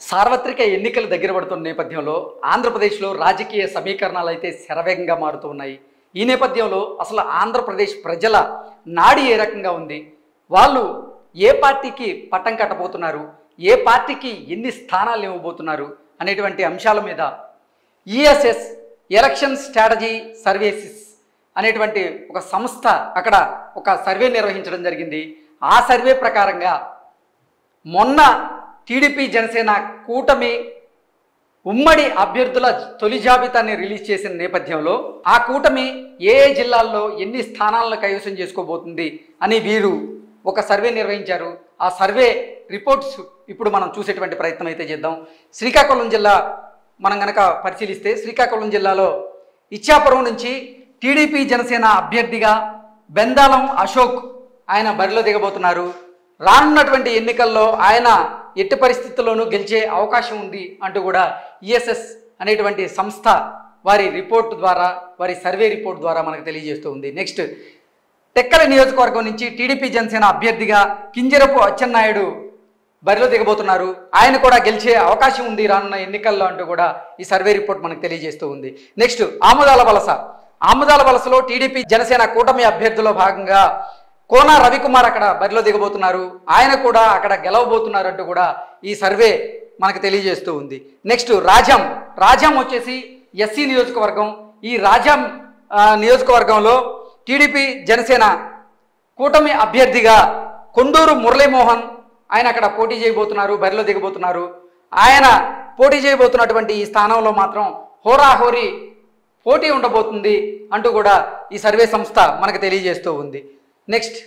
సార్వత్రిక ఎన్నికలు దగ్గర పడుతున్న నేపథ్యంలో ఆంధ్రప్రదేశ్లో రాజకీయ సమీకరణాలు అయితే శరవేగంగా మారుతూ ఉన్నాయి ఈ నేపథ్యంలో అసలు ఆంధ్రప్రదేశ్ ప్రజల నాడి ఏ రకంగా ఉంది వాళ్ళు ఏ పార్టీకి పట్టం కట్టబోతున్నారు ఏ పార్టీకి ఎన్ని స్థానాలు ఇవ్వబోతున్నారు అనేటువంటి అంశాల మీద ఈఎస్ఎస్ ఎలక్షన్ స్ట్రాటజీ సర్వీసెస్ అనేటువంటి ఒక సంస్థ అక్కడ ఒక సర్వే నిర్వహించడం జరిగింది ఆ సర్వే ప్రకారంగా మొన్న టీడీపీ జనసేన కూటమి ఉమ్మడి అభ్యర్థుల తొలి జాబితాని రిలీజ్ చేసిన నేపథ్యంలో ఆ కూటమి ఏ ఏ జిల్లాల్లో ఎన్ని స్థానాలను కైవసం చేసుకోబోతుంది అని వీరు ఒక సర్వే నిర్వహించారు ఆ సర్వే రిపోర్ట్స్ ఇప్పుడు మనం చూసేటువంటి ప్రయత్నం అయితే చేద్దాం శ్రీకాకుళం జిల్లా మనం గనక పరిశీలిస్తే శ్రీకాకుళం జిల్లాలో ఇచ్చాపురం నుంచి టీడీపీ జనసేన అభ్యర్థిగా బెందాలం అశోక్ ఆయన బరిలో దిగబోతున్నారు రానున్నటువంటి ఎన్నికల్లో ఆయన ఎట్టి పరిస్థితుల్లోనూ గెలిచే అవకాశం ఉంది అంటూ కూడా ఈఎస్ఎస్ అనేటువంటి సంస్థ వారి రిపోర్ట్ ద్వారా వారి సర్వే రిపోర్ట్ ద్వారా మనకు తెలియజేస్తూ ఉంది నెక్స్ట్ టెక్కల నియోజకవర్గం నుంచి టీడీపీ జనసేన అభ్యర్థిగా కింజరపు అచ్చెన్నాయుడు బరిలో దిగబోతున్నారు ఆయన కూడా గెలిచే అవకాశం ఉంది రానున్న ఎన్నికల్లో అంటూ కూడా ఈ సర్వే రిపోర్ట్ మనకు తెలియజేస్తూ ఉంది నెక్స్ట్ ఆముదాల వలస ఆముదాల వలసలో టీడీపీ జనసేన కూటమి అభ్యర్థిలో భాగంగా కోన రవికుమార్ అక్కడ బరిలో దిగబోతున్నారు ఆయన కూడా అక్కడ గెలవబోతున్నారు అంటూ కూడా ఈ సర్వే మనకు తెలియజేస్తూ ఉంది నెక్స్ట్ రాజాం రాజాం వచ్చేసి ఎస్సీ నియోజకవర్గం ఈ రాజాం ఆ, నియోజకవర్గంలో టీడీపీ జనసేన కూటమి అభ్యర్థిగా కొండూరు మురళీమోహన్ ఆయన అక్కడ పోటీ చేయబోతున్నారు బరిలో దిగబోతున్నారు ఆయన పోటీ చేయబోతున్నటువంటి ఈ స్థానంలో మాత్రం హోరాహోరీ పోటీ ఉండబోతుంది అంటూ కూడా ఈ సర్వే సంస్థ మనకు తెలియజేస్తూ ఉంది నెక్స్ట్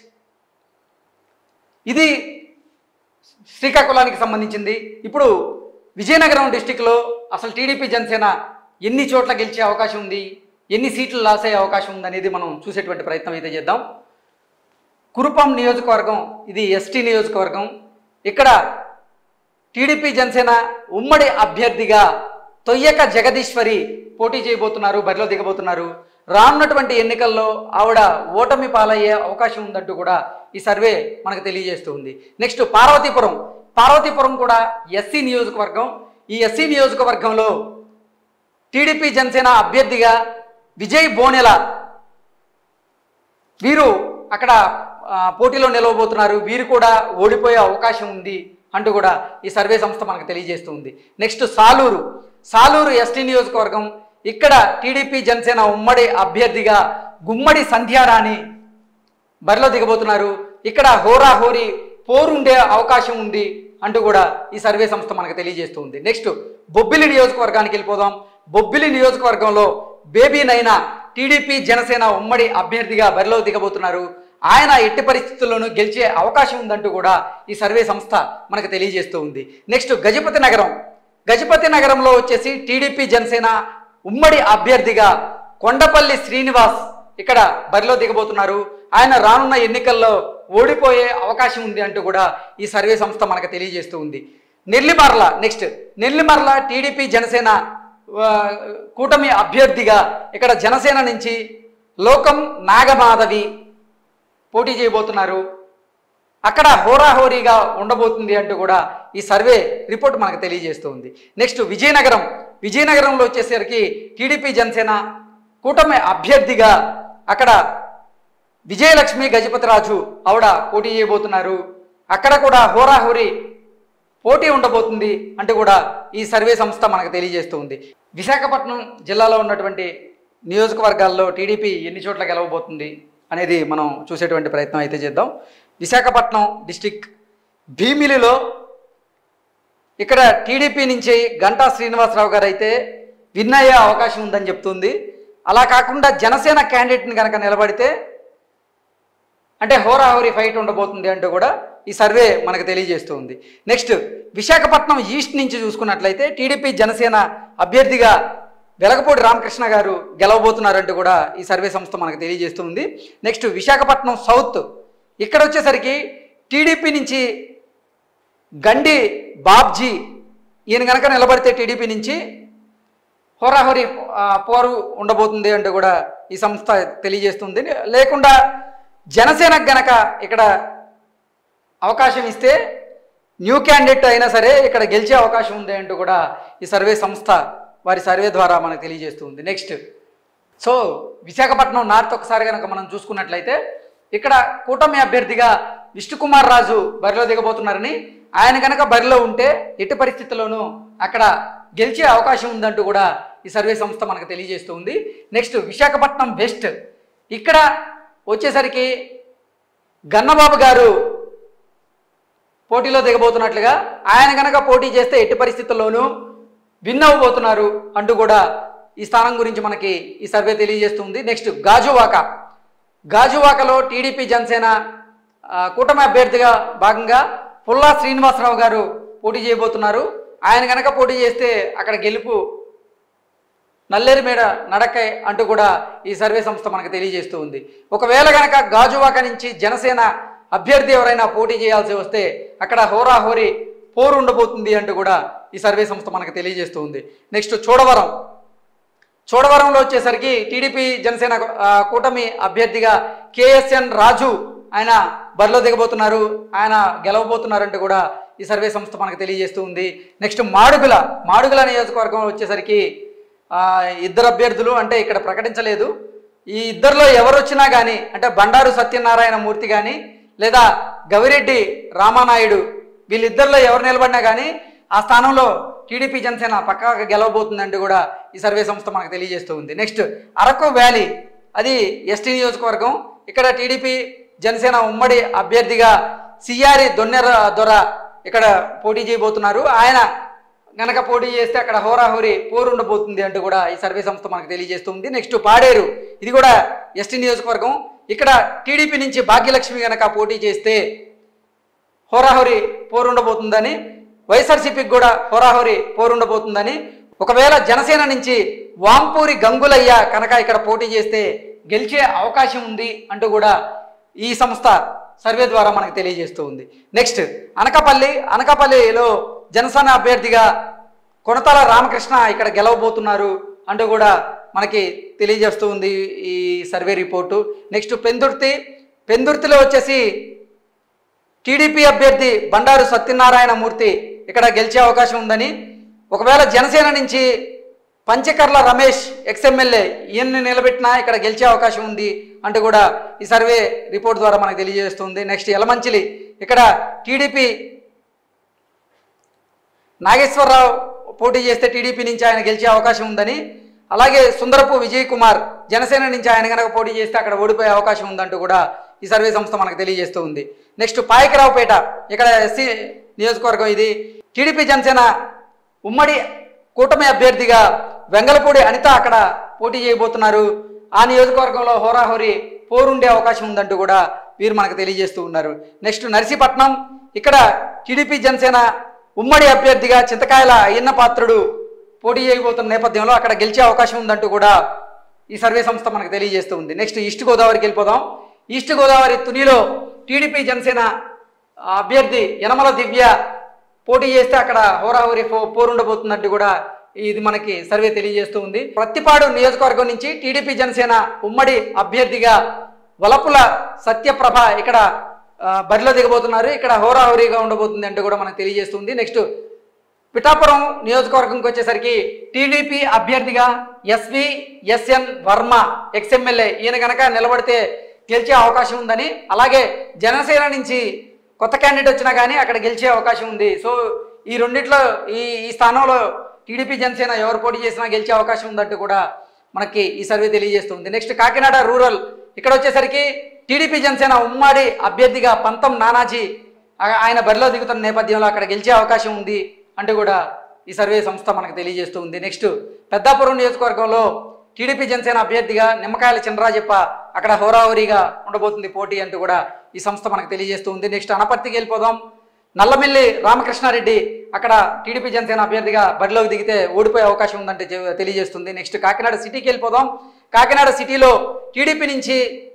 ఇది శ్రీకాకుళానికి సంబంధించింది ఇప్పుడు విజయనగరం డిస్టిక్లో అసలు టీడీపీ జనసేన ఎన్ని చోట్ల గెలిచే అవకాశం ఉంది ఎన్ని సీట్లు లాస్ అయ్యే అవకాశం ఉంది అనేది మనం చూసేటువంటి ప్రయత్నం అయితే చేద్దాం కురుపం నియోజకవర్గం ఇది ఎస్టీ నియోజకవర్గం ఇక్కడ టీడీపీ జనసేన ఉమ్మడి అభ్యర్థిగా తొయ్యక జగదీశ్వరి పోటీ చేయబోతున్నారు బరిలో దిగబోతున్నారు రానున్నటువంటి ఎన్నికల్లో ఆవిడ ఓటమి పాలయ్యే అవకాశం ఉందంటూ కూడా ఈ సర్వే మనకు తెలియజేస్తూ ఉంది నెక్స్ట్ పార్వతీపురం పార్వతీపురం కూడా ఎస్సీ నియోజకవర్గం ఈ ఎస్సీ నియోజకవర్గంలో టీడీపీ జనసేన అభ్యర్థిగా విజయ్ బోనెల వీరు అక్కడ ఆ, పోటీలో నిలవబోతున్నారు వీరు కూడా ఓడిపోయే అవకాశం ఉంది అంటూ కూడా ఈ సర్వే సంస్థ మనకు తెలియజేస్తూ ఉంది నెక్స్ట్ సాలూరు సాలూరు ఎస్టీ నియోజకవర్గం ఇక్కడ టీడీపీ జనసేన ఉమ్మడి అభ్యర్థిగా గుమ్మడి సంధ్యారాణి బరిలో దిగబోతున్నారు ఇక్కడ హోరాహోరీ పోరు ఉండే అవకాశం ఉంది అంటూ కూడా ఈ సర్వే సంస్థ మనకు తెలియజేస్తూ ఉంది నెక్స్ట్ బొబ్బిలి నియోజకవర్గానికి వెళ్ళిపోదాం బొబ్బిలి నియోజకవర్గంలో బేబీ నైనా టీడీపీ జనసేన ఉమ్మడి అభ్యర్థిగా బరిలో దిగబోతున్నారు ఆయన ఎట్టి పరిస్థితుల్లోనూ గెలిచే అవకాశం ఉందంటూ కూడా ఈ సర్వే సంస్థ మనకు తెలియజేస్తూ ఉంది నెక్స్ట్ గజపతి నగరం గజపతి నగరంలో వచ్చేసి టీడీపీ జనసేన ఉమ్మడి అభ్యర్థిగా కొండపల్లి శ్రీనివాస్ ఇక్కడ బరిలో దిగబోతున్నారు ఆయన రానున్న ఎన్నికల్లో ఓడిపోయే అవకాశం ఉంది అంటూ కూడా ఈ సర్వే సంస్థ మనకు తెలియజేస్తూ ఉంది నెల్లిమర్ల నెక్స్ట్ నెల్లిమర్ల టీడీపీ జనసేన ఆ, కూటమి అభ్యర్థిగా ఇక్కడ జనసేన నుంచి లోకం నాగమాధవి పోటీ చేయబోతున్నారు అక్కడ హోరాహోరీగా ఉండబోతుంది అంటూ కూడా ఈ సర్వే రిపోర్ట్ మనకు తెలియజేస్తూ ఉంది నెక్స్ట్ విజయనగరం విజయనగరంలో వచ్చేసరికి టీడీపీ జనసేన కూటమి అభ్యర్థిగా అక్కడ విజయలక్ష్మి గజపతిరాజు ఆవిడ పోటీ చేయబోతున్నారు అక్కడ కూడా హోరాహోరీ పోటీ ఉండబోతుంది అంటూ కూడా ఈ సర్వే సంస్థ మనకు తెలియజేస్తూ ఉంది విశాఖపట్నం జిల్లాలో ఉన్నటువంటి నియోజకవర్గాల్లో టీడీపీ ఎన్ని చోట్ల గెలవబోతుంది అనేది మనం చూసేటువంటి ప్రయత్నం అయితే చేద్దాం విశాఖపట్నం డిస్టిక్ భీమిలిలో ఇక్కడ టీడీపీ నుంచి గంటా శ్రీనివాసరావు గారు అయితే విన్ అయ్యే అవకాశం ఉందని చెప్తుంది అలా కాకుండా జనసేన క్యాండిడేట్ని కనుక నిలబడితే అంటే హోరాహోరీ ఫైట్ ఉండబోతుంది అంటూ కూడా ఈ సర్వే మనకు తెలియజేస్తూ ఉంది నెక్స్ట్ విశాఖపట్నం ఈస్ట్ నుంచి చూసుకున్నట్లయితే టీడీపీ జనసేన అభ్యర్థిగా వెలగపూడి రామకృష్ణ గారు గెలవబోతున్నారంటూ కూడా ఈ సర్వే సంస్థ మనకు తెలియజేస్తూ ఉంది నెక్స్ట్ విశాఖపట్నం సౌత్ ఇక్కడ వచ్చేసరికి టీడీపీ నుంచి గండి బాబ్జీ ఈయన కనుక నిలబడితే టీడీపీ నుంచి హోరాహోరీ ఆ, పోరు ఉండబోతుంది అంటూ కూడా ఈ సంస్థ తెలియజేస్తుంది లేకుండా జనసేనకు గనక ఇక్కడ అవకాశం ఇస్తే న్యూ క్యాండిడేట్ అయినా సరే ఇక్కడ గెలిచే అవకాశం ఉంది అంటూ కూడా ఈ సర్వే సంస్థ వారి సర్వే ద్వారా మనకు తెలియజేస్తుంది నెక్స్ట్ సో విశాఖపట్నం నార్త్ ఒకసారి కనుక మనం చూసుకున్నట్లయితే ఇక్కడ కూటమి అభ్యర్థిగా విష్ణుకుమార్ రాజు బరిలో దిగబోతున్నారని ఆయన కనుక బరిలో ఉంటే ఎట్టి పరిస్థితుల్లోనూ అక్కడ గెలిచే అవకాశం ఉందంటూ కూడా ఈ సర్వే సంస్థ మనకు తెలియజేస్తూ ఉంది నెక్స్ట్ విశాఖపట్నం వెస్ట్ ఇక్కడ వచ్చేసరికి గన్నబాబు గారు పోటీలో దిగబోతున్నట్లుగా ఆయన కనుక పోటీ చేస్తే ఎట్టి పరిస్థితుల్లోనూ విన్ అవ్వబోతున్నారు అంటూ కూడా ఈ స్థానం గురించి మనకి ఈ సర్వే తెలియజేస్తుంది నెక్స్ట్ గాజువాక గాజువాకలో టీడీపీ జనసేన ఆ, కూటమి అభ్యర్థిగా భాగంగా పుల్లా శ్రీనివాసరావు గారు పోటీ చేయబోతున్నారు ఆయన కనుక పోటీ చేస్తే అక్కడ గెలుపు నల్లేరు మేడ నడకై అంటూ కూడా ఈ సర్వే సంస్థ మనకు తెలియజేస్తూ ఉంది ఒకవేళ కనుక గాజువాక నుంచి జనసేన అభ్యర్థి ఎవరైనా పోటీ చేయాల్సి వస్తే అక్కడ హోరాహోరీ పోరు ఉండబోతుంది అంటూ కూడా ఈ సర్వే సంస్థ మనకు తెలియజేస్తూ ఉంది నెక్స్ట్ చూడవరం చోడవరంలో వచ్చేసరికి టీడీపీ జనసేన ఆ, కూటమి అభ్యర్థిగా కేఎస్ఎన్ రాజు ఆయన బరిలో దిగబోతున్నారు ఆయన గెలవబోతున్నారంటూ కూడా ఈ సర్వే సంస్థ మనకు తెలియజేస్తూ ఉంది నెక్స్ట్ మాడుగుల మాడుగుల నియోజకవర్గం వచ్చేసరికి ఆ, ఇద్దరు అభ్యర్థులు అంటే ఇక్కడ ప్రకటించలేదు ఈ ఇద్దరిలో ఎవరు వచ్చినా కానీ అంటే బండారు సత్యనారాయణ మూర్తి కానీ లేదా గవిరెడ్డి రామానాయుడు వీళ్ళిద్దరిలో ఎవరు నిలబడినా కానీ ఆ స్థానంలో టీడీపీ జనసేన పక్కాగా గెలవబోతుందంటూ కూడా ఈ సర్వే సంస్థ మనకు తెలియజేస్తూ ఉంది నెక్స్ట్ అరకు వ్యాలీ అది ఎస్టీ నియోజకవర్గం ఇక్కడ టీడీపీ జనసేన ఉమ్మడి అభ్యర్థిగా సిఆరి దొన్నెర దొర ఇక్కడ పోటీ చేయబోతున్నారు ఆయన గనక పోటీ చేస్తే అక్కడ హోరాహోరీ పోరు ఉండబోతుంది అంటూ కూడా ఈ సర్వే సంస్థ మనకు తెలియజేస్తుంది నెక్స్ట్ పాడేరు ఇది కూడా ఎస్టీ నియోజకవర్గం ఇక్కడ టీడీపీ నుంచి భాగ్యలక్ష్మి గనక పోటీ చేస్తే హోరాహోరీ పోరుండబోతుందని వైఎస్ఆర్సీపీకి కూడా హోరాహోరీ పోరుండబోతుందని ఒకవేళ జనసేన నుంచి వాంపూరి గంగులయ్య కనుక ఇక్కడ పోటీ చేస్తే గెలిచే అవకాశం ఉంది అంటూ కూడా ఈ సంస్థ సర్వే ద్వారా మనకు తెలియజేస్తూ ఉంది నెక్స్ట్ అనకాపల్లి అనకాపల్లిలో జనసేన అభ్యర్థిగా కొనతాల రామకృష్ణ ఇక్కడ గెలవబోతున్నారు అంటూ కూడా మనకి తెలియజేస్తూ ఉంది ఈ సర్వే రిపోర్టు నెక్స్ట్ పెందుర్తి పెందుర్తిలో వచ్చేసి టీడీపీ అభ్యర్థి బండారు సత్యనారాయణ మూర్తి ఇక్కడ గెలిచే అవకాశం ఉందని ఒకవేళ జనసేన నుంచి పంచకర్ల రమేష్ ఎక్స్ఎమ్మెల్యే ఈయన్ని నిలబెట్టినా ఇక్కడ గెలిచే అవకాశం ఉంది అంటూ కూడా ఈ సర్వే రిపోర్ట్ ద్వారా మనకు తెలియజేస్తుంది నెక్స్ట్ యలమంచిలి ఇక్కడ టీడీపీ నాగేశ్వరరావు పోటీ చేస్తే టీడీపీ నుంచి ఆయన గెలిచే అవకాశం ఉందని అలాగే సుందరపు విజయ్ కుమార్ జనసేన నుంచి ఆయన కనుక పోటీ చేస్తే అక్కడ ఓడిపోయే అవకాశం ఉందంటూ కూడా ఈ సర్వే సంస్థ మనకు తెలియజేస్తూ ఉంది నెక్స్ట్ పాయకరావుపేట ఇక్కడ ఎస్సీ నియోజకవర్గం ఇది టీడీపీ జనసేన ఉమ్మడి కూటమి అభ్యర్థిగా వెంగళపూడి అనిత అక్కడ పోటీ చేయబోతున్నారు ఆ నియోజకవర్గంలో హోరాహోరీ పోరుండే అవకాశం ఉందంటూ కూడా వీరు మనకు తెలియజేస్తూ ఉన్నారు నెక్స్ట్ నర్సీపట్నం ఇక్కడ టీడీపీ జనసేన ఉమ్మడి అభ్యర్థిగా చింతకాయల అయ్యన్న పాత్రుడు పోటీ చేయబోతున్న నేపథ్యంలో అక్కడ గెలిచే అవకాశం ఉందంటూ కూడా ఈ సర్వే సంస్థ మనకు తెలియజేస్తూ ఉంది నెక్స్ట్ ఈస్ట్ గోదావరికి వెళ్ళిపోదాం ఈస్ట్ గోదావరి తునిలో టీడీపీ జనసేన అభ్యర్థి యనమల దివ్య పోటీ చేస్తే అక్కడ హోరాహోరీ పో పోరుండబోతున్నట్టు కూడా ఇది మనకి సర్వే తెలియజేస్తూ ఉంది ప్రత్తిపాడు నియోజకవర్గం నుంచి టీడీపీ జనసేన ఉమ్మడి అభ్యర్థిగా వలపుల సత్యప్రభ ఇక్కడ ఆ, బరిలో దిగబోతున్నారు ఇక్కడ హోరాహోరీగా ఉండబోతుంది అంటూ కూడా మనకు తెలియజేస్తుంది నెక్స్ట్ పిఠాపురం నియోజకవర్గంకి వచ్చేసరికి టీడీపీ అభ్యర్థిగా ఎస్వి ఎస్ఎన్ వర్మ ఎక్స్ఎమ్మెల్యే ఈయన కనుక నిలబడితే గెలిచే అవకాశం ఉందని అలాగే జనసేన నుంచి కొత్త క్యాండిడేట్ వచ్చినా కానీ అక్కడ గెలిచే అవకాశం ఉంది సో ఈ రెండిట్లో ఈ ఈ స్థానంలో టీడీపీ జనసేన ఎవరు పోటీ చేసినా గెలిచే అవకాశం ఉందంటూ కూడా మనకి ఈ సర్వే తెలియజేస్తుంది నెక్స్ట్ కాకినాడ రూరల్ ఇక్కడ వచ్చేసరికి టీడీపీ జనసేన ఉమ్మడి అభ్యర్థిగా పంతం నానాజీ ఆ- ఆయన బరిలో దిగుతున్న నేపథ్యంలో అక్కడ గెలిచే అవకాశం ఉంది అంటూ కూడా ఈ సర్వే సంస్థ మనకు తెలియజేస్తూ ఉంది నెక్స్ట్ పెద్దాపురం నియోజకవర్గంలో టీడీపీ జనసేన అభ్యర్థిగా నిమ్మకాయల చంద్రాజప్ప అక్కడ హోరాహోరీగా ఉండబోతుంది పోటీ అంటూ కూడా ఈ సంస్థ మనకు తెలియజేస్తూ ఉంది నెక్స్ట్ అనపర్తికి వెళ్ళిపోదాం నల్లమిల్లి రామకృష్ణారెడ్డి అక్కడ టీడీపీ జనసేన అభ్యర్థిగా బరిలోకి దిగితే ఓడిపోయే అవకాశం ఉందంటే చె- తెలియజేస్తుంది నెక్స్ట్ కాకినాడ సిటీకి వెళ్ళిపోదాం కాకినాడ సిటీలో టీడీపీ నుంచి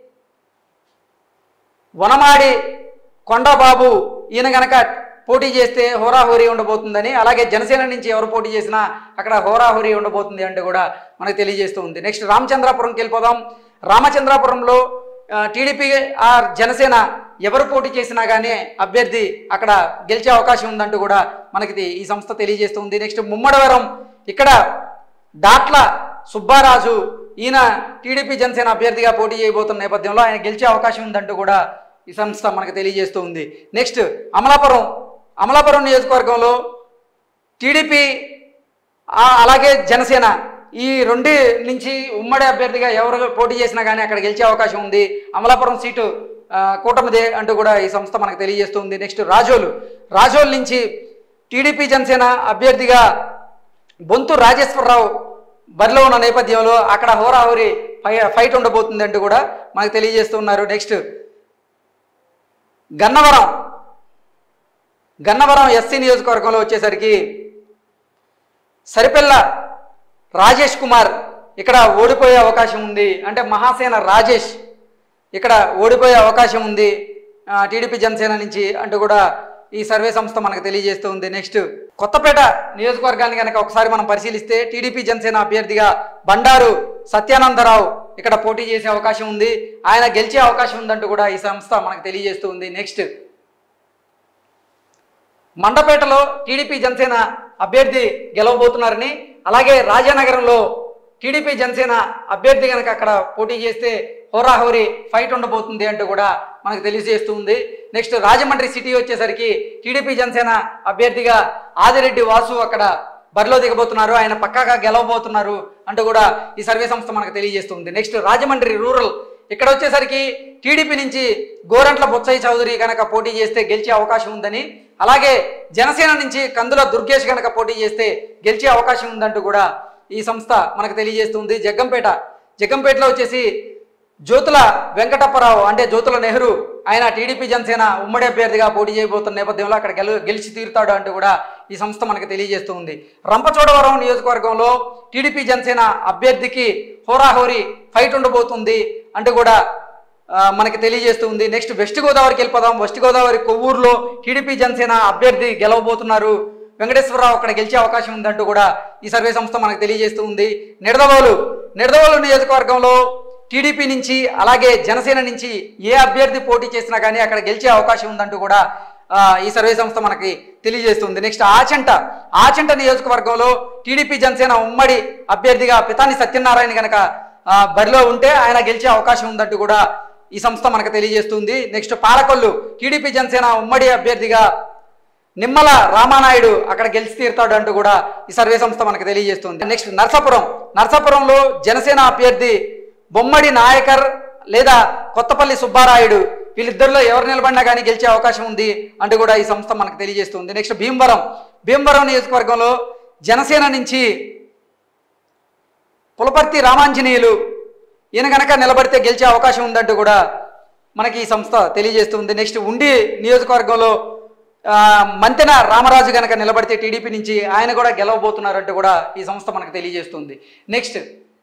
వనమాడి కొండబాబు ఈయన గనక పోటీ చేస్తే హోరాహోరీ ఉండబోతుందని అలాగే జనసేన నుంచి ఎవరు పోటీ చేసినా అక్కడ హోరాహోరీ ఉండబోతుంది అంటే కూడా మనకు తెలియజేస్తూ ఉంది నెక్స్ట్ రామచంద్రాపురంకి వెళ్ళిపోదాం రామచంద్రాపురంలో ఆ, టీడీపీ ఆ జనసేన ఎవరు పోటీ చేసినా కానీ అభ్యర్థి అక్కడ గెలిచే అవకాశం ఉందంటూ కూడా మనకి ఇది- ఈ సంస్థ తెలియజేస్తుంది నెక్స్ట్ ముమ్మడవరం ఇక్కడ దాట్ల సుబ్బారాజు ఈయన టీడీపీ జనసేన అభ్యర్థిగా పోటీ చేయబోతున్న నేపథ్యంలో ఆయన గెలిచే అవకాశం ఉందంటూ కూడా ఈ సంస్థ మనకు తెలియజేస్తూ ఉంది నెక్స్ట్ అమలాపురం అమలాపురం నియోజకవర్గంలో టీడీపీ ఆ- అలాగే జనసేన ఈ రెండు నుంచి ఉమ్మడి అభ్యర్థిగా ఎవరు పోటీ చేసినా కానీ అక్కడ గెలిచే అవకాశం ఉంది అమలాపురం సీటు ఆ, కూటమిదే అంటూ కూడా ఈ సంస్థ మనకు తెలియజేస్తుంది నెక్స్ట్ రాజోలు రాజోలు నుంచి టీడీపీ జనసేన అభ్యర్థిగా బొంతు రాజేశ్వరరావు బరిలో ఉన్న నేపథ్యంలో అక్కడ హోరాహోరీ ఫై ఫైట్ ఉండబోతుంది అంటూ కూడా మనకు తెలియజేస్తున్నారు నెక్స్ట్ గన్నవరం గన్నవరం ఎస్సీ నియోజకవర్గంలో వచ్చేసరికి సరిపిల్ల రాజేష్ కుమార్ ఇక్కడ ఓడిపోయే అవకాశం ఉంది అంటే మహాసేన రాజేష్ ఇక్కడ ఓడిపోయే అవకాశం ఉంది ఆ, టీడీపీ జనసేన నుంచి అంటూ కూడా ఈ సర్వే సంస్థ మనకు తెలియజేస్తూ ఉంది నెక్స్ట్ కొత్తపేట నియోజకవర్గాన్ని కనుక ఒకసారి మనం పరిశీలిస్తే టీడీపీ జనసేన అభ్యర్థిగా బండారు సత్యానందరావు ఇక్కడ పోటీ చేసే అవకాశం ఉంది ఆయన గెలిచే అవకాశం ఉందంటూ కూడా ఈ సంస్థ మనకు తెలియజేస్తూ ఉంది నెక్స్ట్ మండపేటలో టీడీపీ జనసేన అభ్యర్థి గెలవబోతున్నారని అలాగే రాజానగరంలో టీడీపీ జనసేన అభ్యర్థి కనుక అక్కడ పోటీ చేస్తే హోరాహోరీ ఫైట్ ఉండబోతుంది అంటూ కూడా మనకు తెలియజేస్తుంది నెక్స్ట్ రాజమండ్రి సిటీ వచ్చేసరికి టీడీపీ జనసేన అభ్యర్థిగా ఆదిరెడ్డి వాసు అక్కడ బరిలో దిగబోతున్నారు ఆయన పక్కాగా గెలవబోతున్నారు అంటూ కూడా ఈ సర్వే సంస్థ మనకు తెలియజేస్తుంది నెక్స్ట్ రాజమండ్రి రూరల్ ఇక్కడ వచ్చేసరికి టీడీపీ నుంచి గోరంట్ల బొత్సయ్య చౌదరి కనుక పోటీ చేస్తే గెలిచే అవకాశం ఉందని అలాగే జనసేన నుంచి కందుల దుర్గేష్ కనుక పోటీ చేస్తే గెలిచే అవకాశం ఉందంటూ కూడా ఈ సంస్థ మనకు తెలియజేస్తుంది జగ్గంపేట జగ్గంపేటలో వచ్చేసి జ్యోతుల వెంకటప్పరావు అంటే జ్యోతుల నెహ్రూ ఆయన టీడీపీ జనసేన ఉమ్మడి అభ్యర్థిగా పోటీ చేయబోతున్న నేపథ్యంలో అక్కడ గెలు గెలిచి తీరుతాడు అంటూ కూడా ఈ సంస్థ మనకు తెలియజేస్తూ ఉంది రంపచోడవరం నియోజకవర్గంలో టీడీపీ జనసేన అభ్యర్థికి హోరాహోరీ ఫైట్ ఉండబోతుంది అంటూ కూడా ఆ, మనకి తెలియజేస్తుంది నెక్స్ట్ వెస్ట్ గోదావరికి వెళ్ళిపోదాం వెస్ట్ గోదావరి కొవ్వూరులో టీడీపీ జనసేన అభ్యర్థి గెలవబోతున్నారు వెంకటేశ్వరరావు అక్కడ గెలిచే అవకాశం ఉందంటూ కూడా ఈ సర్వే సంస్థ మనకు తెలియజేస్తూ ఉంది నిడదవోలు నిడదవోలు నియోజకవర్గంలో టీడీపీ నుంచి అలాగే జనసేన నుంచి ఏ అభ్యర్థి పోటీ చేసినా కానీ అక్కడ గెలిచే అవకాశం ఉందంటూ కూడా ఆ, ఈ సర్వే సంస్థ మనకి తెలియజేస్తుంది నెక్స్ట్ ఆచంట ఆచంట నియోజకవర్గంలో టీడీపీ జనసేన ఉమ్మడి అభ్యర్థిగా పితాని సత్యనారాయణ గనక ఆ, బరిలో ఉంటే ఆయన గెలిచే అవకాశం ఉందంటూ కూడా ఈ సంస్థ మనకు తెలియజేస్తుంది నెక్స్ట్ పాలకొల్లు టీడీపీ జనసేన ఉమ్మడి అభ్యర్థిగా నిమ్మల రామానాయుడు అక్కడ గెలిచి తీరుతాడు అంటూ కూడా ఈ సర్వే సంస్థ మనకు తెలియజేస్తుంది నెక్స్ట్ నర్సాపురం నర్సాపురంలో జనసేన అభ్యర్థి బొమ్మడి నాయకర్ లేదా కొత్తపల్లి సుబ్బారాయుడు వీళ్ళిద్దరిలో ఎవరు నిలబడినా కానీ గెలిచే అవకాశం ఉంది అంటూ కూడా ఈ సంస్థ మనకు తెలియజేస్తుంది నెక్స్ట్ భీమవరం భీమవరం నియోజకవర్గంలో జనసేన నుంచి పులపర్తి రామాంజనేయులు ఈయన కనుక నిలబడితే గెలిచే అవకాశం ఉందంటూ కూడా మనకి ఈ సంస్థ తెలియజేస్తుంది నెక్స్ట్ ఉండి నియోజకవర్గంలో ఆ, మంతెన రామరాజు కనుక నిలబడితే టీడీపీ నుంచి ఆయన కూడా గెలవబోతున్నారంటూ కూడా ఈ సంస్థ మనకు తెలియజేస్తుంది నెక్స్ట్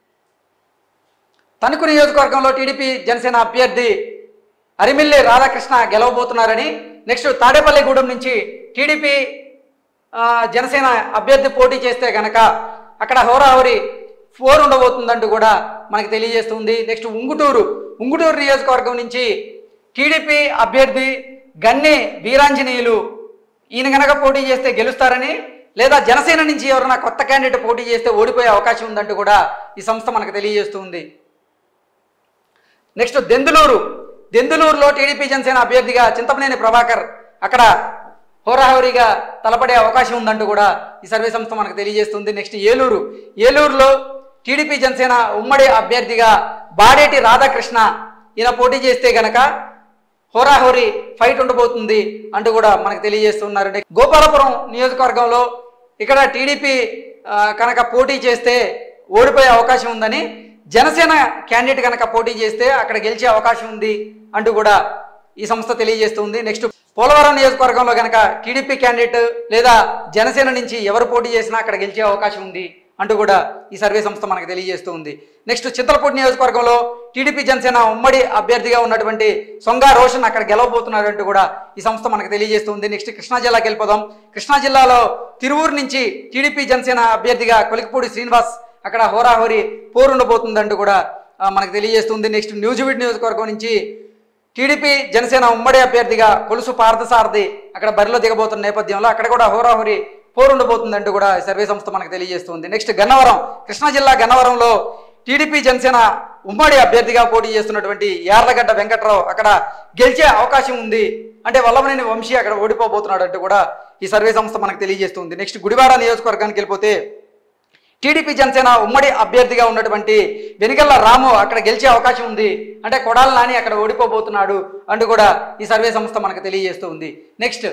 తణుకు నియోజకవర్గంలో టీడీపీ జనసేన అభ్యర్థి అరిమిల్లి రాధాకృష్ణ గెలవబోతున్నారని నెక్స్ట్ తాడేపల్లిగూడెం నుంచి టీడీపీ ఆ, జనసేన అభ్యర్థి పోటీ చేస్తే గనక అక్కడ హోరాహోరీ ఫోర్ ఉండబోతుందంటూ కూడా మనకి తెలియజేస్తుంది నెక్స్ట్ ఉంగుటూరు ఉంగుటూరు నియోజకవర్గం నుంచి టీడీపీ అభ్యర్థి గన్ని వీరాంజనేయులు ఈయన గనక పోటీ చేస్తే గెలుస్తారని లేదా జనసేన నుంచి ఎవరైనా కొత్త క్యాండిడేట్ పోటీ చేస్తే ఓడిపోయే అవకాశం ఉందంటూ కూడా ఈ సంస్థ మనకు తెలియజేస్తుంది నెక్స్ట్ దెందులూరు దెందులూరులో టీడీపీ జనసేన అభ్యర్థిగా చింతమనేని ప్రభాకర్ అక్కడ హోరాహోరీగా తలపడే అవకాశం ఉందంటూ కూడా ఈ సర్వే సంస్థ మనకు తెలియజేస్తుంది నెక్స్ట్ ఏలూరు ఏలూరులో టీడీపీ జనసేన ఉమ్మడి అభ్యర్థిగా బాడేటి రాధాకృష్ణ ఈయన పోటీ చేస్తే గనక హోరాహోరీ ఫైట్ ఉండబోతుంది అంటూ కూడా మనకు తెలియజేస్తున్నారు గోపాలపురం నియోజకవర్గంలో ఇక్కడ టీడీపీ ఆ, కనుక పోటీ చేస్తే ఓడిపోయే అవకాశం ఉందని జనసేన క్యాండిడేట్ కనుక పోటీ చేస్తే అక్కడ గెలిచే అవకాశం ఉంది అంటూ కూడా ఈ సంస్థ తెలియజేస్తుంది నెక్స్ట్ పోలవరం నియోజకవర్గంలో కనుక టీడీపీ క్యాండిడేట్ లేదా జనసేన నుంచి ఎవరు పోటీ చేసినా అక్కడ గెలిచే అవకాశం ఉంది అంటూ కూడా ఈ సర్వే సంస్థ మనకు తెలియజేస్తుంది నెక్స్ట్ చింతలపూడి నియోజకవర్గంలో టీడీపీ జనసేన ఉమ్మడి అభ్యర్థిగా ఉన్నటువంటి సొంగ రోషన్ అక్కడ గెలవబోతున్నారు అంటూ కూడా ఈ సంస్థ మనకు తెలియజేస్తుంది నెక్స్ట్ కృష్ణా జిల్లాకి వెళ్ళిపోదాం కృష్ణా జిల్లాలో తిరువూరు నుంచి టీడీపీ జనసేన అభ్యర్థిగా కొలికపూడి శ్రీనివాస్ అక్కడ హోరాహోరీ పోరు ఉండబోతుందంటూ కూడా ఆ, మనకు తెలియజేస్తుంది నెక్స్ట్ న్యూజివిడ్ నియోజకవర్గం నుంచి టీడీపీ జనసేన ఉమ్మడి అభ్యర్థిగా కొలుసు పార్థసారథి అక్కడ బరిలో దిగబోతున్న నేపథ్యంలో అక్కడ కూడా హోరాహోరీ పోరుండబోతుందంటూ కూడా ఈ సర్వే సంస్థ మనకు తెలియజేస్తుంది నెక్స్ట్ గన్నవరం కృష్ణా జిల్లా గన్నవరంలో టీడీపీ జనసేన ఉమ్మడి అభ్యర్థిగా పోటీ చేస్తున్నటువంటి యార్లగడ్డ వెంకట్రావు అక్కడ గెలిచే అవకాశం ఉంది అంటే వల్లభనేని వంశీ అక్కడ ఓడిపోబోతున్నాడు అంటూ కూడా ఈ సర్వే సంస్థ మనకు తెలియజేస్తుంది నెక్స్ట్ గుడివాడ నియోజకవర్గానికి వెళ్ళిపోతే టీడీపీ జనసేన ఉమ్మడి అభ్యర్థిగా ఉన్నటువంటి వెనుకల్ల రాము అక్కడ గెలిచే అవకాశం ఉంది అంటే కొడాల నాని అక్కడ ఓడిపోబోతున్నాడు అంటూ కూడా ఈ సర్వే సంస్థ మనకు తెలియజేస్తూ ఉంది నెక్స్ట్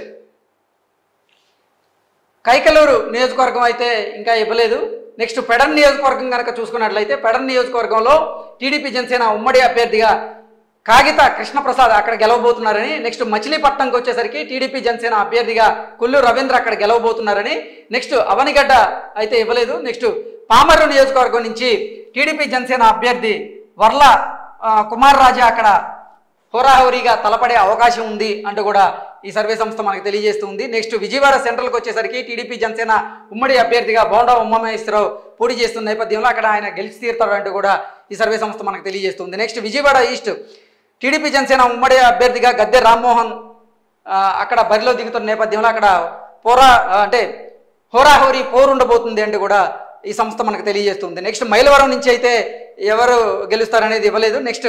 కైకలూరు నియోజకవర్గం అయితే ఇంకా ఇవ్వలేదు నెక్స్ట్ పెడన్ నియోజకవర్గం కనుక చూసుకున్నట్లయితే పెడన్ నియోజకవర్గంలో టీడీపీ జనసేన ఉమ్మడి అభ్యర్థిగా కాగిత కృష్ణప్రసాద్ అక్కడ గెలవబోతున్నారని నెక్స్ట్ మచిలీపట్నంకి వచ్చేసరికి టీడీపీ జనసేన అభ్యర్థిగా కొల్లు రవీంద్ర అక్కడ గెలవబోతున్నారని నెక్స్ట్ అవనిగడ్డ అయితే ఇవ్వలేదు నెక్స్ట్ పామర్రు నియోజకవర్గం నుంచి టీడీపీ జనసేన అభ్యర్థి వర్ల ఆ, కుమార్ రాజా అక్కడ హోరాహోరీగా తలపడే అవకాశం ఉంది అంటూ కూడా ఈ సర్వే సంస్థ మనకు తెలియజేస్తుంది నెక్స్ట్ విజయవాడ సెంట్రల్కి వచ్చేసరికి టీడీపీ జనసేన ఉమ్మడి అభ్యర్థిగా బోండా ఉమామహేశ్వరరావు పోటీ చేస్తున్న నేపథ్యంలో అక్కడ ఆయన గెలిచి తీరుతాడు అంటూ కూడా ఈ సర్వే సంస్థ మనకు తెలియజేస్తుంది next Vijayawada east TDP Janasena ఉమ్మడి అభ్యర్థిగా గద్దె రామ్మోహన్ ఆ, అక్కడ బరిలో దిగుతున్న నేపథ్యంలో అక్కడ పోరా ఆ, అంటే హోరాహోరీ పోరు ఉండబోతుంది అంటూ కూడా ఈ సంస్థ మనకు తెలియజేస్తుంది నెక్స్ట్ మైలవరం నుంచి అయితే ఎవరు గెలుస్తారనేది ఇవ్వలేదు నెక్స్ట్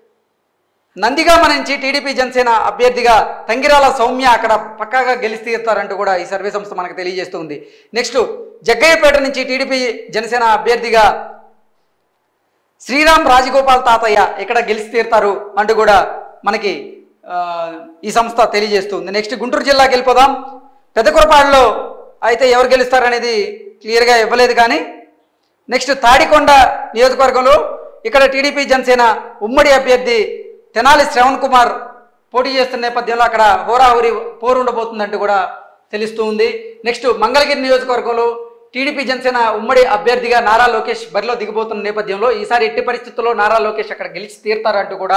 నందిగామ నుంచి టీడీపీ జనసేన అభ్యర్థిగా తంగిరాల సౌమ్య అక్కడ పక్కాగా గెలిచి తీరుతారంటూ కూడా ఈ సర్వే సంస్థ మనకు తెలియజేస్తుంది నెక్స్ట్ జగ్గయ్యపేట నుంచి టీడీపీ జనసేన అభ్యర్థిగా శ్రీరామ్ రాజగోపాల్ తాతయ్య ఇక్కడ గెలిచి తీరుతారు అంటూ కూడా మనకి ఆ, ఈ సంస్థ తెలియజేస్తుంది నెక్స్ట్ గుంటూరు జిల్లాకి వెళ్ళిపోదాం పెద్దకురపాడులో అయితే ఎవరు గెలుస్తారనేది క్లియర్గా ఇవ్వలేదు కానీ నెక్స్ట్ తాడికొండ నియోజకవర్గంలో ఇక్కడ టీడీపీ జనసేన ఉమ్మడి అభ్యర్థి తెనాలి శ్రవణ్ కుమార్ పోటీ చేస్తున్న నేపథ్యంలో అక్కడ హోరాహోరీ పోరు ఉండబోతుందంటూ కూడా తెలుస్తూ ఉంది నెక్స్ట్ మంగళగిరి నియోజకవర్గంలో టీడీపీ జనసేన ఉమ్మడి అభ్యర్థిగా నారా లోకేష్ బరిలో దిగబోతున్న నేపథ్యంలో ఈసారి ఎట్టి పరిస్థితుల్లో నారా లోకేష్ అక్కడ గెలిచి తీరుతారంటూ కూడా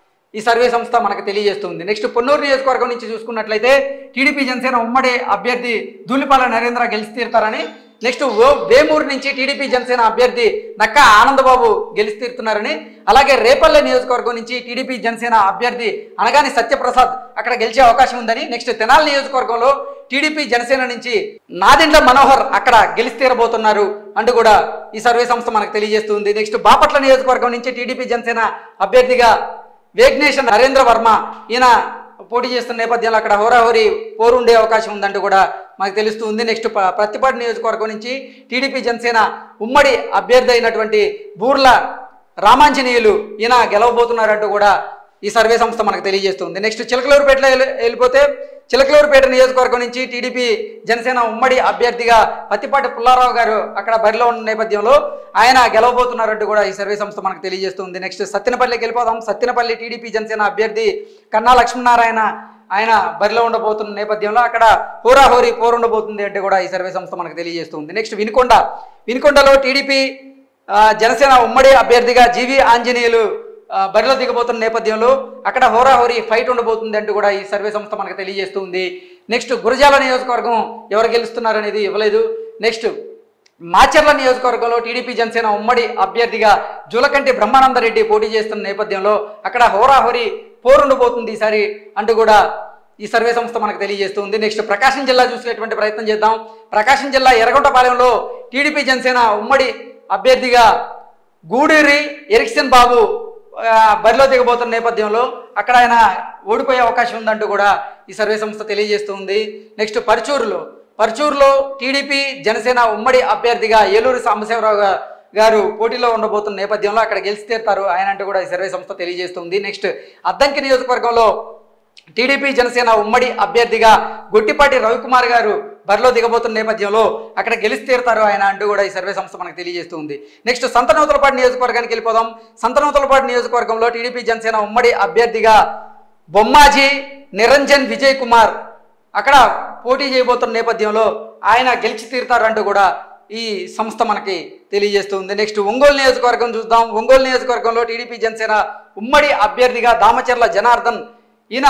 ఈ సర్వే సంస్థ మనకు తెలియజేస్తుంది నెక్స్ట్ పొన్నూరు నియోజకవర్గం నుంచి చూసుకున్నట్లయితే టీడీపీ జనసేన ఉమ్మడి అభ్యర్థి ధూళిపాల నరేంద్ర గెలిచి తీరుతారని నెక్స్ట్ ఓ- వేమూరు నుంచి టీడీపీ జనసేన అభ్యర్థి నక్క ఆనందబాబు గెలిచి తీరుతున్నారని అలాగే రేపల్లె నియోజకవర్గం నుంచి టీడీపీ జనసేన అభ్యర్థి అనగాని సత్యప్రసాద్ అక్కడ గెలిచే అవకాశం ఉందని నెక్స్ట్ తెనాలి నియోజకవర్గంలో టీడీపీ జనసేన నుంచి నాదిండ్ల మనోహర్ అక్కడ గెలిచి తీరబోతున్నారు అంటూ కూడా ఈ సర్వే సంస్థ మనకు తెలియజేస్తుంది నెక్స్ట్ బాపట్ల నియోజకవర్గం నుంచి టీడీపీ జనసేన అభ్యర్థిగా వేగ్నేశ్ నరేంద్ర వర్మ ఈయన పోటీ చేస్తున్న నేపథ్యంలో అక్కడ హోరాహోరీ పోరు ఉండే అవకాశం ఉందంటూ కూడా మనకు తెలుస్తుంది నెక్స్ట్ ప- ప్రత్తిపాడు నియోజకవర్గం నుంచి టీడీపీ జనసేన ఉమ్మడి అభ్యర్థి అయినటువంటి బూర్ల రామాంజనేయులు ఈయన గెలవబోతున్నారంటూ కూడా ఈ సర్వే సంస్థ మనకు తెలియజేస్తుంది నెక్స్ట్ చిలకలూరుపేటలో వెళ్ళి- వెళ్ళిపోతే చిలకలూరుపేట నియోజకవర్గం నుంచి టీడీపీ జనసేన ఉమ్మడి అభ్యర్థిగా పత్తిపాటి పుల్లారావు గారు అక్కడ బరిలో ఉన్న నేపథ్యంలో ఆయన గెలవబోతున్నారంటూ కూడా ఈ సర్వే సంస్థ మనకు తెలియజేస్తుంది నెక్స్ట్ సత్యనపల్లికి వెళ్ళిపోదాం సత్యనపల్లి టీడీపీ జనసేన అభ్యర్థి కన్నా లక్ష్మీనారాయణ ఆయన బరిలో ఉండబోతున్న నేపథ్యంలో అక్కడ హోరాహోరీ పోరు ఉండబోతుంది అంటే కూడా ఈ సర్వే సంస్థ మనకు తెలియజేస్తుంది నెక్స్ట్ వినుకొండ వినుకొండలో టీడీపీ ఆ, జనసేన ఉమ్మడి అభ్యర్థిగా జీవి ఆంజనేయులు ఆ, బరిలో దిగబోతున్న నేపథ్యంలో అక్కడ హోరాహోరీ ఫైట్ ఉండబోతుంది అంటూ కూడా ఈ సర్వే సంస్థ మనకు తెలియజేస్తుంది నెక్స్ట్ గురజాల నియోజకవర్గం ఎవరు గెలుస్తున్నారు అనేది ఇవ్వలేదు నెక్స్ట్ మాచర్ల నియోజకవర్గంలో టీడీపీ జనసేన ఉమ్మడి అభ్యర్థిగా జూలకంటి బ్రహ్మానందరెడ్డి పోటీ చేస్తున్న నేపథ్యంలో అక్కడ హోరాహోరీ పోరుండబోతుంది ఈసారి అంటూ కూడా ఈ సర్వే సంస్థ మనకు తెలియజేస్తుంది నెక్స్ట్ ప్రకాశం జిల్లా చూసేటువంటి ప్రయత్నం చేద్దాం ప్రకాశం జిల్లా ఎర్రగొంటపాలెంలో టీడీపీ జనసేన ఉమ్మడి అభ్యర్థిగా గూడూరి ఎరిక్సన్ బాబు ఆ, బరిలో దిగబోతున్న నేపథ్యంలో అక్కడ ఆయన ఓడిపోయే అవకాశం ఉందంటూ కూడా ఈ సర్వే సంస్థ తెలియజేస్తుంది నెక్స్ట్ పరుచూరులో పరుచూరులో టీడీపీ జనసేన ఉమ్మడి అభ్యర్థిగా ఏలూరు సాంబశివరావు గా- గారు పోటీలో ఉండబోతున్న నేపథ్యంలో అక్కడ గెలిచి తీరుతారు ఆయన అంటూ కూడా ఈ సర్వే సంస్థ తెలియజేస్తుంది నెక్స్ట్ అద్దంకి నియోజకవర్గంలో టీడీపీ జనసేన ఉమ్మడి అభ్యర్థిగా గొట్టిపాటి రవికుమార్ గారు బరిలో దిగబోతున్న నేపథ్యంలో అక్కడ గెలిచి తీరుతారు ఆయన అంటూ కూడా ఈ సర్వే సంస్థ మనకు తెలియజేస్తుంది నెక్స్ట్ సంతనూతలపాటి నియోజకవర్గానికి వెళ్ళిపోదాం సంతనూతలపాటి నియోజకవర్గంలో టీడీపీ జనసేన ఉమ్మడి అభ్యర్థిగా బొమ్మాజీ నిరంజన్ విజయ్ కుమార్ అక్కడ పోటీ చేయబోతున్న నేపథ్యంలో ఆయన గెలిచి తీరుతారంటూ కూడా ఈ సంస్థ మనకి తెలియజేస్తుంది నెక్స్ట్ ఒంగోలు నియోజకవర్గం చూద్దాం ఒంగోలు నియోజకవర్గంలో టీడీపీ జనసేన ఉమ్మడి అభ్యర్థిగా దామచర్ల జనార్దన్ ఈయన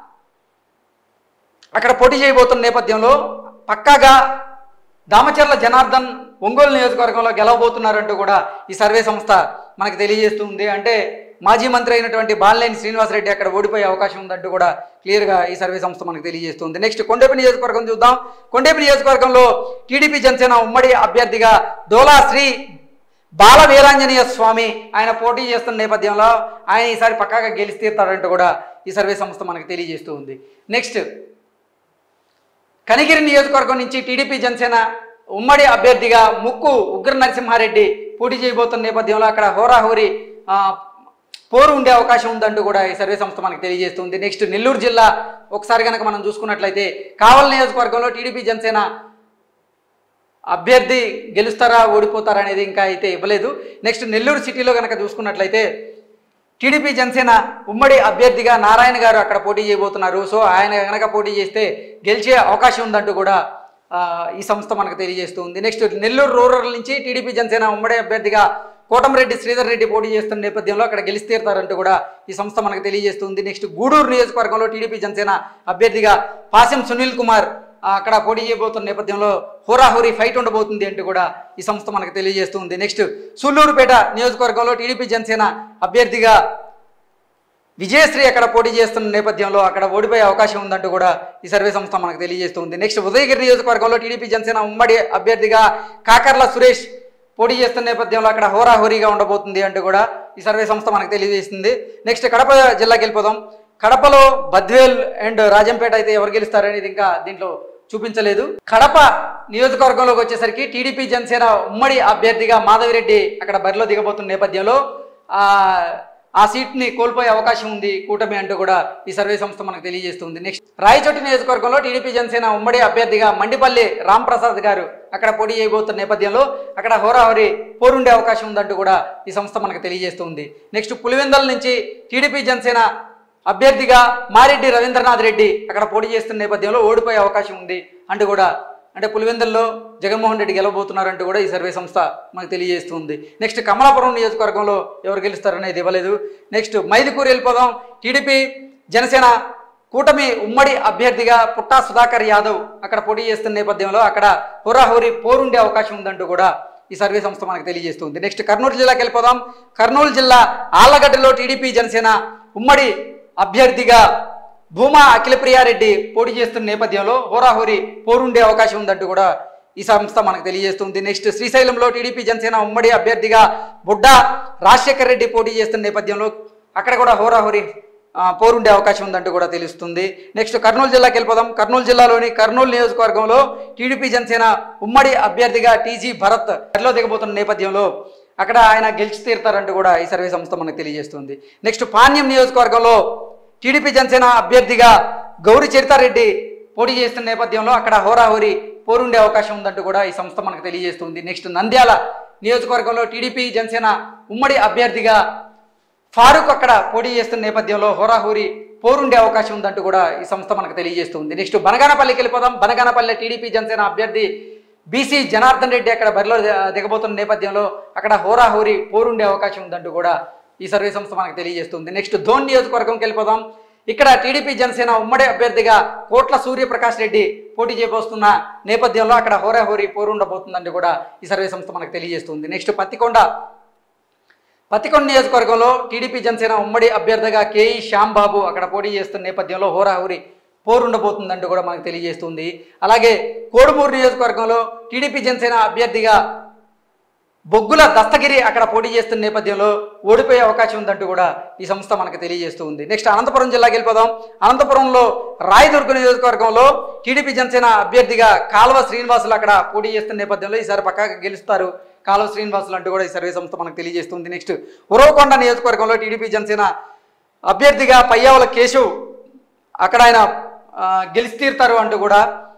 అక్కడ పోటీ చేయబోతున్న నేపథ్యంలో పక్కాగా దామచర్ల జనార్దన్ ఒంగోలు నియోజకవర్గంలో గెలవబోతున్నారంటూ కూడా ఈ సర్వే సంస్థ మనకు తెలియజేస్తుంది అంటే మాజీ మంత్రి అయినటువంటి బాలినేని శ్రీనివాసరెడ్డి అక్కడ ఓడిపోయే అవకాశం ఉందంటూ కూడా క్లియర్గా ఈ సర్వే సంస్థ మనకు తెలియజేస్తుంది నెక్స్ట్ కొండేపి నియోజకవర్గం చూద్దాం కొండేపి నియోజకవర్గంలో టీడీపీ జనసేన ఉమ్మడి అభ్యర్థిగా దోలా శ్రీ బాల వీరాంజనేయ స్వామి ఆయన పోటీ చేస్తున్న నేపథ్యంలో ఆయన ఈసారి పక్కాగా గెలిచి తీరుతాడంటూ కూడా ఈ సర్వే సంస్థ మనకు తెలియజేస్తూ ఉంది నెక్స్ట్ కనిగిరి నియోజకవర్గం నుంచి టీడీపీ జనసేన ఉమ్మడి అభ్యర్థిగా ముక్కు ఉగ్ర నరసింహారెడ్డి పోటీ చేయబోతున్న నేపథ్యంలో అక్కడ హోరాహోరీ ఆ, పోరు ఉండే అవకాశం ఉందంటూ కూడా ఈ సర్వే సంస్థ మనకు తెలియజేస్తుంది నెక్స్ట్ నెల్లూరు జిల్లా ఒకసారి కనుక మనం చూసుకున్నట్లయితే కావల్ నియోజకవర్గంలో టీడీపీ జనసేన అభ్యర్థి గెలుస్తారా ఓడిపోతారా అనేది ఇంకా అయితే ఇవ్వలేదు నెక్స్ట్ నెల్లూరు సిటీలో కనుక చూసుకున్నట్లయితే టీడీపీ జనసేన ఉమ్మడి అభ్యర్థిగా నారాయణ గారు అక్కడ పోటీ చేయబోతున్నారు సో ఆయన కనుక పోటీ చేస్తే గెలిచే అవకాశం ఉందంటూ కూడా ఆ, ఈ సంస్థ మనకు తెలియజేస్తూ ఉంది నెక్స్ట్ నెల్లూరు రూరల్ నుంచి టీడీపీ జనసేన ఉమ్మడి అభ్యర్థిగా కోటమిరెడ్డి శ్రీధర్ రెడ్డి పోటీ చేస్తున్న నేపథ్యంలో అక్కడ గెలిచి తీరుతారంటూ కూడా ఈ సంస్థ మనకు తెలియజేస్తుంది నెక్స్ట్ గూడూరు నియోజకవర్గంలో టీడీపీ జనసేన అభ్యర్థిగా పాసెం సునీల్ కుమార్ ఆ, అక్కడ పోటీ చేయబోతున్న నేపథ్యంలో హోరాహోరీ ఫైట్ ఉండబోతుంది అంటూ కూడా ఈ సంస్థ మనకు తెలియజేస్తుంది నెక్స్ట్ సూళ్ళూరుపేట నియోజకవర్గంలో టీడీపీ జనసేన అభ్యర్థిగా విజయశ్రీ అక్కడ పోటీ చేస్తున్న నేపథ్యంలో అక్కడ ఓడిపోయే అవకాశం ఉందంటూ కూడా ఈ సర్వే సంస్థ మనకు తెలియజేస్తుంది నెక్స్ట్ ఉదయగిరి నియోజకవర్గంలో టీడీపీ జనసేన ఉమ్మడి అభ్యర్థిగా కాకర్ల సురేష్ పోటీ చేస్తున్న నేపథ్యంలో అక్కడ హోరాహోరీగా ఉండబోతుంది అంటూ కూడా ఈ సర్వే సంస్థ మనకు తెలియజేస్తుంది నెక్స్ట్ కడప జిల్లాకి వెళ్ళిపోదాం కడపలో బద్వేల్ అండ్ రాజంపేట అయితే ఎవరు గెలుస్తారనేది ఇంకా దీంట్లో చూపించలేదు కడప నియోజకవర్గంలోకి వచ్చేసరికి టీడీపీ జనసేన ఉమ్మడి అభ్యర్థిగా మాధవిరెడ్డి అక్కడ బరిలో దిగబోతున్న నేపథ్యంలో ఆ ఆ సీట్ని కోల్పోయే అవకాశం ఉంది కూటమి అంటూ కూడా ఈ సర్వే సంస్థ మనకు తెలియజేస్తుంది నెక్స్ట్ రాయచోటి నియోజకవర్గంలో టీడీపీ జనసేన ఉమ్మడి అభ్యర్థిగా మండిపల్లి రామ్ ప్రసాద్ గారు అక్కడ పోటీ చేయబోతున్న నేపథ్యంలో అక్కడ హోరాహోరీ పోరుండే అవకాశం ఉందంటూ కూడా ఈ సంస్థ మనకు తెలియజేస్తుంది నెక్స్ట్ పులివెందల నుంచి టీడీపీ జనసేన అభ్యర్థిగా మారెడ్డి రవీంద్రనాథ్ రెడ్డి అక్కడ పోటీ చేస్తున్న నేపథ్యంలో ఓడిపోయే అవకాశం ఉంది అంటూ కూడా అంటే పులివెందుల్లో జగన్మోహన్ రెడ్డి గెలవబోతున్నారంటూ కూడా ఈ సర్వే సంస్థ మనకు తెలియజేస్తుంది నెక్స్ట్ కమలాపురం నియోజకవర్గంలో ఎవరు గెలుస్తారనేది ఇవ్వలేదు నెక్స్ట్ మైదుకూరు వెళ్ళిపోదాం టీడీపీ జనసేన కూటమి ఉమ్మడి అభ్యర్థిగా పుట్టా సుధాకర్ యాదవ్ అక్కడ పోటీ చేస్తున్న నేపథ్యంలో అక్కడ హోరాహోరీ పోరుండే అవకాశం ఉందంటూ కూడా ఈ సర్వే సంస్థ మనకు తెలియజేస్తుంది నెక్స్ట్ కర్నూలు జిల్లాకి వెళ్ళిపోదాం కర్నూలు జిల్లా ఆళ్లగడ్డలో టీడీపీ జనసేన ఉమ్మడి అభ్యర్థిగా భూమా అఖిలప్రియారెడ్డి పోటీ చేస్తున్న నేపథ్యంలో హోరాహోరీ పోరుండే అవకాశం ఉందంటూ కూడా ఈ సంస్థ మనకు తెలియజేస్తుంది నెక్స్ట్ శ్రీశైలంలో టీడీపీ జనసేన ఉమ్మడి అభ్యర్థిగా బుడ్డా రాజశేఖర్ రెడ్డి పోటీ చేస్తున్న నేపథ్యంలో అక్కడ కూడా హోరాహోరీ ఆ, పోరుండే అవకాశం ఉందంటూ కూడా తెలుస్తుంది నెక్స్ట్ కర్నూలు జిల్లాకి వెళ్ళిపోదాం కర్నూలు జిల్లాలోని కర్నూలు నియోజకవర్గంలో టీడీపీ జనసేన ఉమ్మడి అభ్యర్థిగా టీజీ భరత్ బరిలో దిగబోతున్న నేపథ్యంలో అక్కడ ఆయన గెలిచి తీరుతారంటూ కూడా ఈ సర్వే సంస్థ మనకు తెలియజేస్తుంది నెక్స్ట్ పాణ్యం నియోజకవర్గంలో టీడీపీ జనసేన అభ్యర్థిగా గౌరి చరితారెడ్డి పోటీ చేస్తున్న నేపథ్యంలో అక్కడ హోరాహోరీ పోరుండే అవకాశం ఉందంటూ కూడా ఈ సంస్థ మనకు తెలియజేస్తుంది నెక్స్ట్ నంద్యాల నియోజకవర్గంలో టీడీపీ జనసేన ఉమ్మడి అభ్యర్థిగా ఫారూక్ అక్కడ పోటీ చేస్తున్న నేపథ్యంలో హోరాహోరీ పోరుండే అవకాశం ఉందంటూ కూడా ఈ సంస్థ మనకు తెలియజేస్తుంది నెక్స్ట్ బనగానపల్లికి వెళ్ళిపోదాం బనగానపల్లి టీడీపీ జనసేన అభ్యర్థి బీసీ జనార్దన్ రెడ్డి అక్కడ బరిలో ది- దిగబోతున్న నేపథ్యంలో అక్కడ హోరాహోరీ పోరుండే అవకాశం ఉందంటూ కూడా ఈ సర్వే సంస్థ మనకు తెలియజేస్తుంది నెక్స్ట్ ధోన్ నియోజకవర్గంకి వెళ్ళిపోదాం ఇక్కడ టీడీపీ జనసేన ఉమ్మడి అభ్యర్థిగా కోట్ల సూర్యప్రకాష్ రెడ్డి పోటీ చేయబోస్తున్న నేపథ్యంలో అక్కడ హోరాహోరీ పోరుండబోతుందంటూ కూడా ఈ సర్వే సంస్థ మనకు తెలియజేస్తుంది నెక్స్ట్ పత్తికొండ పత్తికొండ నియోజకవర్గంలో టీడీపీ జనసేన ఉమ్మడి అభ్యర్థిగా కేఈ శ్యాంబాబు అక్కడ పోటీ చేస్తున్న నేపథ్యంలో హోరాహోరీ పోరుండబోతుందంటూ కూడా మనకు తెలియజేస్తుంది అలాగే కోడుమూరు నియోజకవర్గంలో టీడీపీ జనసేన అభ్యర్థిగా బొగ్గుల దస్తగిరి అక్కడ పోటీ చేస్తున్న నేపథ్యంలో ఓడిపోయే అవకాశం ఉందంటూ కూడా ఈ సంస్థ మనకు తెలియజేస్తూ ఉంది నెక్స్ట్ అనంతపురం జిల్లాకి వెళ్ళిపోదాం అనంతపురంలో రాయదుర్గ నియోజకవర్గంలో టీడీపీ జనసేన అభ్యర్థిగా కాల్వ శ్రీనివాసులు అక్కడ పోటీ చేస్తున్న నేపథ్యంలో ఈసారి పక్కాగా గెలుస్తారు కాల్వ శ్రీనివాసులు అంటూ కూడా ఈ సర్వే సంస్థ మనకు తెలియజేస్తుంది నెక్స్ట్ ఉరవకొండ నియోజకవర్గంలో టీడీపీ జనసేన అభ్యర్థిగా పయ్యావుల కేశవ్ అక్కడ ఆయన ఆ, గెలిచి తీరుతారు అంటూ కూడా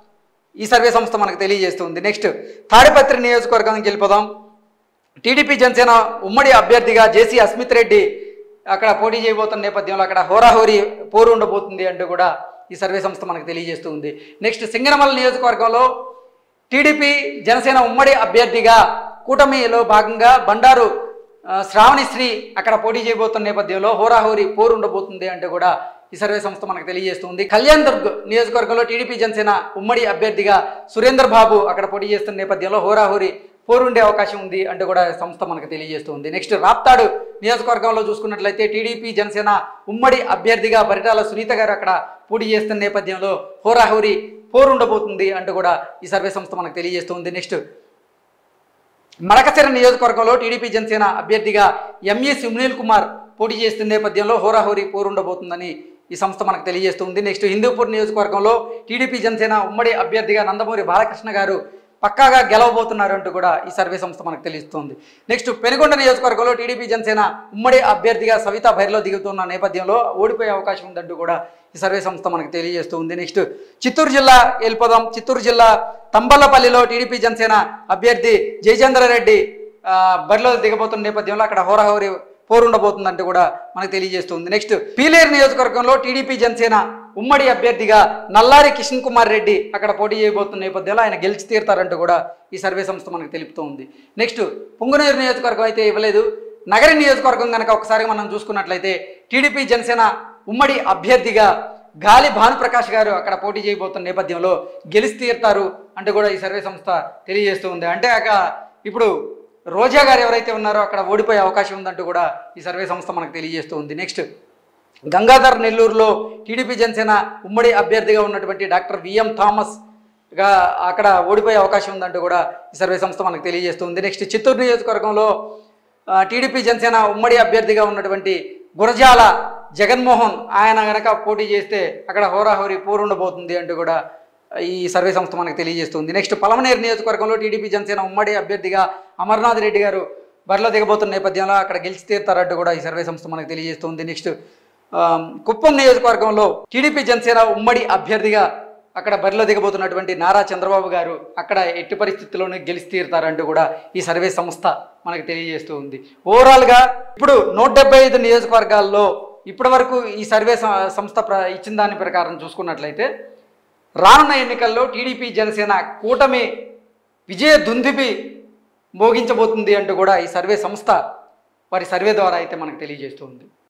ఈ సర్వే సంస్థ మనకు తెలియజేస్తుంది నెక్స్ట్ తాడిపత్రి నియోజకవర్గానికి వెళ్ళిపోదాం టీడీపీ జనసేన ఉమ్మడి అభ్యర్థిగా జేసీ అస్మిత్ రెడ్డి అక్కడ పోటీ చేయబోతున్న నేపథ్యంలో అక్కడ హోరాహోరీ పోరు ఉండబోతుంది అంటూ కూడా ఈ సర్వే సంస్థ మనకు తెలియజేస్తుంది నెక్స్ట్ సింగనమల నియోజకవర్గంలో టీడీపీ జనసేన ఉమ్మడి అభ్యర్థిగా కూటమిలో భాగంగా బండారు ఆ, శ్రావణిశ్రీ అక్కడ పోటీ చేయబోతున్న నేపథ్యంలో హోరాహోరీ పోరు ఉండబోతుంది అంటూ కూడా ఈ సర్వే సంస్థ మనకు తెలియజేస్తుంది కళ్యాణ్ దుర్గ్ నియోజకవర్గంలో టీడీపీ జనసేన ఉమ్మడి అభ్యర్థిగా సురేందర్ బాబు అక్కడ పోటీ చేస్తున్న నేపథ్యంలో హోరాహోరీ పోరుండే అవకాశం ఉంది అంటూ కూడా సంస్థ మనకు తెలియజేస్తుంది నెక్స్ట్ రాప్తాడు నియోజకవర్గంలో చూసుకున్నట్లయితే టీడీపీ జనసేన ఉమ్మడి అభ్యర్థిగా పరిటాల సునీత గారు అక్కడ పోటీ చేస్తున్న నేపథ్యంలో హోరాహోరీ పోరుండబోతుంది అంటూ కూడా ఈ సర్వే సంస్థ మనకు తెలియజేస్తుంది నెక్స్ట్ మడకసిర నియోజకవర్గంలో టీడీపీ జనసేన అభ్యర్థిగా ఎంఏ సునీల్ కుమార్ పోటీ చేస్తున్న నేపథ్యంలో హోరాహోరీ పోరుండబోతుందని ఈ సంస్థ మనకు తెలియజేస్తుంది నెక్స్ట్ హిందూపూర్ నియోజకవర్గంలో టీడీపీ జనసేన ఉమ్మడి అభ్యర్థిగా నందమూరి బాలకృష్ణ గారు పక్కాగా గెలవబోతున్నారు అంటూ కూడా ఈ సర్వే సంస్థ మనకు తెలుస్తుంది నెక్స్ట్ పెనుగొండ నియోజకవర్గంలో టీడీపీ జనసేన ఉమ్మడి అభ్యర్థిగా సవితా భైర్లో దిగుతున్న నేపథ్యంలో ఓడిపోయే అవకాశం ఉందంటూ కూడా ఈ సర్వే సంస్థ మనకు తెలియజేస్తుంది నెక్స్ట్ చిత్తూరు జిల్లా వెళ్ళిపోదాం చిత్తూరు జిల్లా తంబలపల్లిలో టీడీపీ జనసేన అభ్యర్థి జయచంద్రారెడ్డి ఆ, బరిలో దిగబోతున్న నేపథ్యంలో అక్కడ హోరాహోరీ పోరుండబోతుందంటూ కూడా మనకు తెలియజేస్తుంది నెక్స్ట్ పీలేరు నియోజకవర్గంలో టీడీపీ జనసేన ఉమ్మడి అభ్యర్థిగా నల్లారి కిషన్ కుమార్ రెడ్డి అక్కడ పోటీ చేయబోతున్న నేపథ్యంలో ఆయన గెలిచి తీరుతారంటూ కూడా ఈ సర్వే సంస్థ మనకు తెలుపుతోంది నెక్స్ట్ పొంగునూరు నియోజకవర్గం అయితే ఇవ్వలేదు నగరి నియోజకవర్గం కనుక ఒకసారి మనం చూసుకున్నట్లయితే టీడీపీ జనసేన ఉమ్మడి అభ్యర్థిగా గాలి భానుప్రకాష్ గారు అక్కడ పోటీ చేయబోతున్న నేపథ్యంలో గెలిచి తీరుతారు అంటూ కూడా ఈ సర్వే సంస్థ తెలియజేస్తుంది అంటే అక ఇప్పుడు రోజా గారు ఎవరైతే ఉన్నారో అక్కడ ఓడిపోయే అవకాశం ఉందంటూ కూడా ఈ సర్వే సంస్థ మనకు తెలియజేస్తుంది నెక్స్ట్ గంగాధర్ నెల్లూరులో టీడీపీ జనసేన ఉమ్మడి అభ్యర్థిగా ఉన్నటువంటి డాక్టర్ విఎం థామస్ గా అక్కడ ఓడిపోయే అవకాశం ఉందంటూ కూడా ఈ సర్వే సంస్థ మనకు తెలియజేస్తుంది నెక్స్ట్ చిత్తూరు నియోజకవర్గంలో ఆ, టీడీపీ జనసేన ఉమ్మడి అభ్యర్థిగా ఉన్నటువంటి గురజాల జగన్మోహన్ ఆయన గనక పోటీ చేస్తే అక్కడ హోరాహోరీ పోరుండబోతుంది అంటూ కూడా ఈ సర్వే సంస్థ మనకు తెలియజేస్తుంది నెక్స్ట్ పలమనేరు నియోజకవర్గంలో టీడీపీ జనసేన ఉమ్మడి అభ్యర్థిగా అమర్నాథ్ రెడ్డి గారు బరిలో దిగబోతున్న నేపథ్యంలో అక్కడ గెలిచి తీరుతారంటూ కూడా ఈ సర్వే సంస్థ మనకు తెలియజేస్తుంది నెక్స్ట్ ఆమ్, కుప్పం నియోజకవర్గంలో టీడీపీ జనసేన ఉమ్మడి అభ్యర్థిగా అక్కడ బరిలో దిగబోతున్నటువంటి నారా చంద్రబాబు గారు అక్కడ ఎట్టి పరిస్థితుల్లోనూ గెలిచి తీరుతారంటూ కూడా ఈ సర్వే సంస్థ మనకు తెలియజేస్తూ ఉంది ఓవరాల్గా ఇప్పుడు నూట డెబ్బై ఐదు నియోజకవర్గాల్లో ఇప్పటి వరకు ఈ సర్వే స- సంస్థ ప్ర ఇచ్చిన దాని ప్రకారం చూసుకున్నట్లయితే రానున్న ఎన్నికల్లో టీడీపీ జనసేన కూటమి విజయ దుందిపి మోగించబోతుంది అంటూ కూడా ఈ సర్వే సంస్థ వారి సర్వే ద్వారా అయితే మనకు తెలియజేస్తుంది